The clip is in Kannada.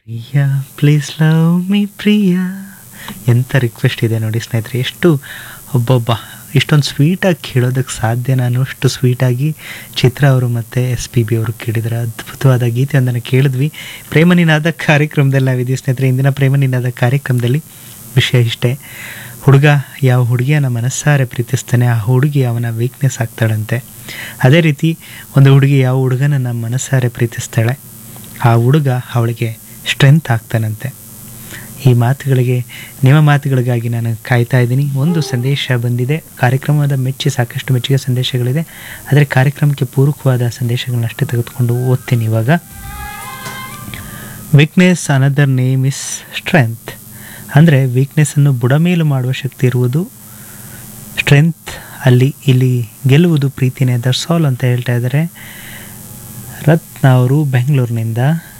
Priya please love me Priya ಎಂಥ ರಿಕ್ವೆಸ್ಟ್ ಇದೆ ನೋಡಿ ಸ್ನೇಹಿತರೆ ಎಷ್ಟು ಒಬ್ಬೊಬ್ಬ ಇಷ್ಟೊಂದು ಸ್ವೀಟಾಗಿ ಕೇಳೋದಕ್ಕೆ ಸಾಧ್ಯ ನಾನು ಅಷ್ಟು ಸ್ವೀಟಾಗಿ ಚಿತ್ರ ಅವರು ಮತ್ತು ಎಸ್ ಪಿ ಬಿ ಅವರು ಕೇಳಿದ್ರೆ ಅದ್ಭುತವಾದ ಗೀತೆಯೊಂದನ್ನು ಕೇಳಿದ್ವಿ ಪ್ರೇಮನಿನಾದ ಕಾರ್ಯಕ್ರಮದಲ್ಲಿ ನಾವಿದ್ದೀವಿ ಸ್ನೇಹಿತರೆ ಇಂದಿನ ಪ್ರೇಮನಿನಾದ ಕಾರ್ಯಕ್ರಮದಲ್ಲಿ ವಿಷಯ ಇಷ್ಟೇ ಹುಡುಗ ಯಾವ ಹುಡುಗಿಯನ್ನ ಮನಸ್ಸಾರೆ ಪ್ರೀತಿಸ್ತಾನೆ ಆ ಹುಡುಗಿ ಅವನ ವೀಕ್ನೆಸ್ ಆಗ್ತಾಳಂತೆ ಅದೇ ರೀತಿ ಒಂದು ಹುಡುಗಿ ಯಾವ ಹುಡುಗನನ್ನು ಮನಸ್ಸಾರೆ ಪ್ರೀತಿಸ್ತಾಳೆ ಆ ಹುಡುಗ ಅವಳಿಗೆ ಸ್ಟ್ರೆಂತ್ ಆಗ್ತಾನಂತೆ ಈ ಮಾತುಗಳಿಗೆ ನಿಮ್ಮ ಮಾತುಗಳಿಗಾಗಿ ನಾನು ಕಾಯ್ತಾ ಇದ್ದೀನಿ ಒಂದು ಸಂದೇಶ ಬಂದಿದೆ ಕಾರ್ಯಕ್ರಮದ ಮೆಚ್ಚಿ ಸಾಕಷ್ಟು ಮೆಚ್ಚುಗೆ ಸಂದೇಶಗಳಿದೆ ಆದರೆ ಕಾರ್ಯಕ್ರಮಕ್ಕೆ ಪೂರಕವಾದ ಸಂದೇಶಗಳನ್ನ ಅಷ್ಟೇ ತೆಗೆದುಕೊಂಡು ಓದ್ತೀನಿ ಇವಾಗ weakness another name is strength ಅಂದರೆ ವೀಕ್ನೆಸ್ಸನ್ನು ಬುಡಮೇಲು ಮಾಡುವ ಶಕ್ತಿ ಇರುವುದು ಸ್ಟ್ರೆಂತ್ ಅಲ್ಲಿ ಇಲ್ಲಿ ಗೆಲ್ಲುವುದು ಪ್ರೀತಿನೇ ದರ್ಸ್ ಆಲ್ ಅಂತ ಹೇಳ್ತಾ ಇದ್ದಾರೆ ರತ್ನ ಅವರು ಬೆಂಗಳೂರಿನಿಂದ